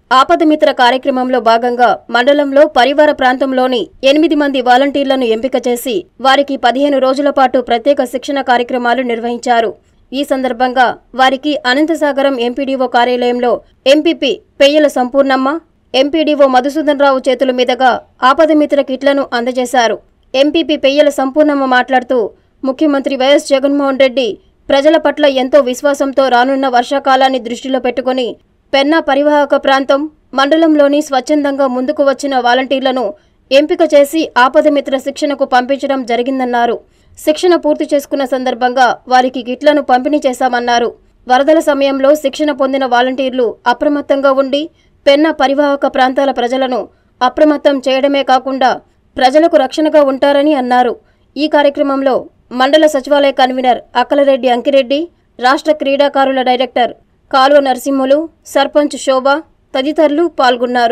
ఆపదమిత్ర కార్యక్రమంలో భాగంగా మండలంలో పరివార ప్రాంతంలోని ఎనిమిది మంది వాలంటీర్లను ఎంపిక చేసి వారికి పదిహేను రోజుల పాటు ప్రత్యేక శిక్షణ కార్యక్రమాలు నిర్వహించారు ఈ సందర్భంగా వారికి అనంతసాగరం ఎంపీడీఓ కార్యాలయంలో ఎంపీపీ పెయ్యల సంపూర్ణమ్మ ఎంపీడీఓ మధుసూదన్ రావు చేతుల మీదుగా ఆపదమిత్ర కిట్లను అందజేశారు ఎంపీపీ పెయ్యల సంపూర్ణమ్మ మాట్లాడుతూ ముఖ్యమంత్రి వైఎస్ జగన్మోహన్ రెడ్డి ప్రజల పట్ల ఎంతో విశ్వాసంతో రానున్న వర్షాకాలాన్ని దృష్టిలో పెట్టుకుని పెన్నా పరివాహక ప్రాంతం మండలంలోని స్వచ్ఛందంగా ముందుకు వచ్చిన వాలంటీర్లను ఎంపిక చేసి ఆపదమిత్ర శిక్షణకు పంపించడం జరిగిందన్నారు శిక్షణ పూర్తి చేసుకున్న సందర్భంగా వారికి కిట్లను పంపిణీ చేశామన్నారు వరదల సమయంలో శిక్షణ పొందిన వాలంటీర్లు అప్రమత్తంగా ఉండి పెన్న పరివాహక ప్రాంతాల ప్రజలను అప్రమత్తం చేయడమే కాకుండా ప్రజలకు రక్షణగా ఉంటారని అన్నారు ఈ కార్యక్రమంలో మండల సచివాలయ కన్వీనర్ అక్కలరెడ్డి అంకిరెడ్డి రాష్ట్ర క్రీడాకారుల డైరెక్టర్ కాలువ నరసింహులు సర్పంచ్ శోభ తదితరులు పాల్గొన్నారు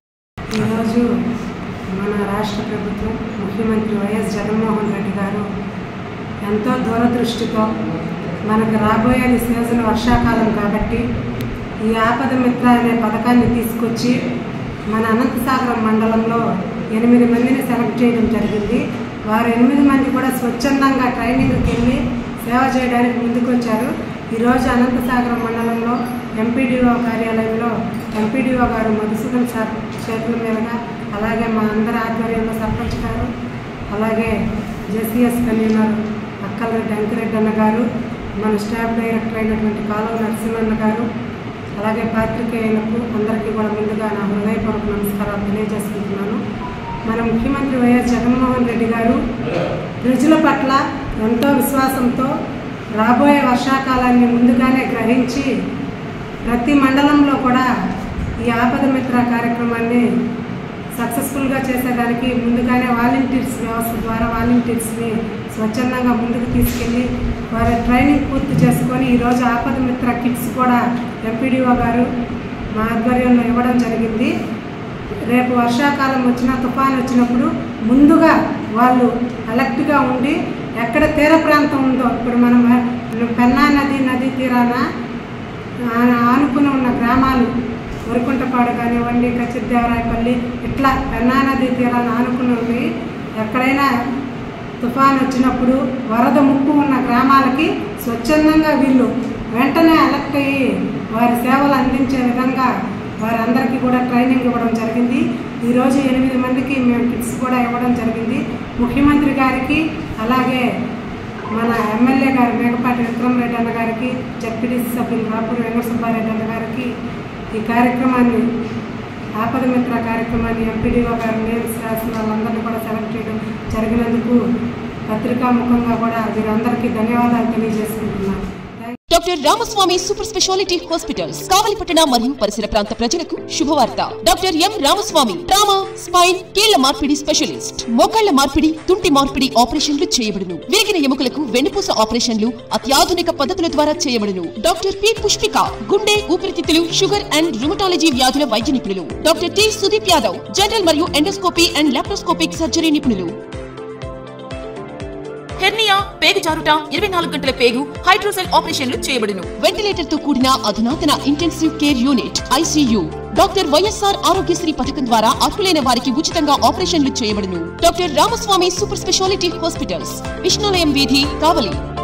ఈరోజు మన రాష్ట్ర ప్రభుత్వం ముఖ్యమంత్రి వైఎస్ జగన్మోహన్ రెడ్డి గారు ఎంతో దూరదృష్టితో మనకు రాబోయేది సీజన్ వర్షాకాలం కాబట్టి ఈ ఆపద మిత్ర అనే పథకాన్ని తీసుకొచ్చి మన అనంతసాగరం మండలంలో ఎనిమిది మందిని సెలెక్ట్ చేయడం జరిగింది వారు ఎనిమిది మంది కూడా స్వచ్ఛందంగా ట్రైనింగ్కి వెళ్ళి సేవ చేయడానికి ముందుకొచ్చారు ఈరోజు అనంతసాగరం మండలంలో ఎంపీడీఓ కార్యాలయంలో ఎంపీడీఓ గారు మధుసూదన్ సార్ చేతుల మీదుగా అలాగే మా అందరి ఆధ్వర్యంలో సర్పంచ్ గారు అలాగే జెసిఎస్ కన్వీనర్ అక్కలరెడ్డి అంకిరెడ్డి అన్న గారు మన స్టాఫ్ డైరెక్టర్ అయినటువంటి కాలువ నరసింహన్న గారు అలాగే పాత్రికేయులకు అందరికీ కూడా ముందుగా నా హృదయపూర్వక నమస్కారాలు తెలియజేసుకుంటున్నాను మన ముఖ్యమంత్రి వైఎస్ జగన్మోహన్ రెడ్డి గారు ప్రజల పట్ల ఎంతో విశ్వాసంతో రాబోయే వర్షాకాలాన్ని ముందుగానే గ్రహించి ప్రతి మండలంలో కూడా ఈ ఆపద మిత్ర కార్యక్రమాన్ని సక్సెస్ఫుల్గా చేసేదానికి ముందుగానే వాలంటీర్స్ వ్యవస్థ ద్వారా వాలంటీర్స్ని స్వచ్ఛందంగా ముందుకు తీసుకెళ్ళి వారి ట్రైనింగ్ పూర్తి చేసుకొని ఈరోజు ఆపద మిత్ర కిట్స్ కూడా ఎంపీడీఓ గారు మా ఆధ్వర్యంలో ఇవ్వడం జరిగింది రేపు వర్షాకాలం వచ్చినా తుఫాన్ వచ్చినప్పుడు ముందుగా వాళ్ళు అలర్ట్గా ఉండి ఎక్కడ తీర ప్రాంతం ఉందో ఇప్పుడు మనం పెన్నా నది నది తీరాన ఆ- ఆనుకుని ఉన్న గ్రామాలు వరికుంటపాడు కానివ్వండి కచ్చిదేవరాయపల్లి ఇట్లా పెన్నా నది తీరాన్ని ఆనుకుని ఉండి ఎక్కడైనా తుఫాన్ వచ్చినప్పుడు వరద ముప్పు ఉన్న గ్రామాలకి స్వచ్ఛందంగా వీళ్ళు వెంటనే అలర్ట్ అయ్యి వారి సేవలు అందించే విధంగా వారందరికీ కూడా ట్రైనింగ్ ఇవ్వడం జరిగింది ఈరోజు ఎనిమిది మందికి మేము కిట్స్ కూడా ఇవ్వడం జరిగింది ముఖ్యమంత్రి గారికి అలాగే మన ఎమ్మెల్యే గారు మేకపాటి విక్రమరెడ్డి అన్న గారికి జడ్పీటీసీ సభ్యులు రాపూర్ వెంకట సుబ్బారెడ్డి అన్న గారికి ఈ కార్యక్రమాన్ని ఆపద మిత్ర కార్యక్రమాన్ని ఎంపీడీఓ గారు నేమ్స్ రాసిన వాళ్ళందరినీ కూడా సెలెక్ట్ చేయడం జరిగినందుకు పత్రికా ముఖంగా కూడా వీరందరికీ ధన్యవాదాలు తెలియజేసుకుంటున్నాను doctor Ramaswamy super speciality hospitals కావలిపట్టణ మరియు పరిసర ప్రాంత ప్రజలకు శుభవార్త doctor M Ramaswamy trauma spine కీళ్ల మార్పిడి స్పెషలిస్ట్ మోకాళ్ల మార్పిడి తుంటి మార్పిడి ఆపరేషన్లు చేయబడును విరిగిన ఎముకలకు వెన్నుపూస ఆపరేషన్లు అత్యాధునిక పద్ధతుల ద్వారా చేయబడును డాక్టర్ పి పుష్పిక గుండె ఊపిరితిత్తులు షుగర్ అండ్ రుమటాలజీ వ్యాధుల వైద్య నిపుణులు doctor T Sudeep Yadav general మరియు ఎండోస్కోపీ అండ్ లాప్రోస్కోపిక్ సర్జరీ నిపుణులు హెర్నియా పేగు జారుట ఇరవై నాలుగు గంటల పేగు హైడ్రోసెల్ ఆపరేషన్లు చేయబడును వెంటిలేటర్ తో కూడిన అధునాతన intensive care unit ICU doctor YSR Aarogyasri పథకం ద్వారా అర్హులైన వారికి ఉచితంగా ఆపరేషన్లు చేయబడును doctor Ramaswamy super speciality hospitals Vishnulayam వీధి కావలి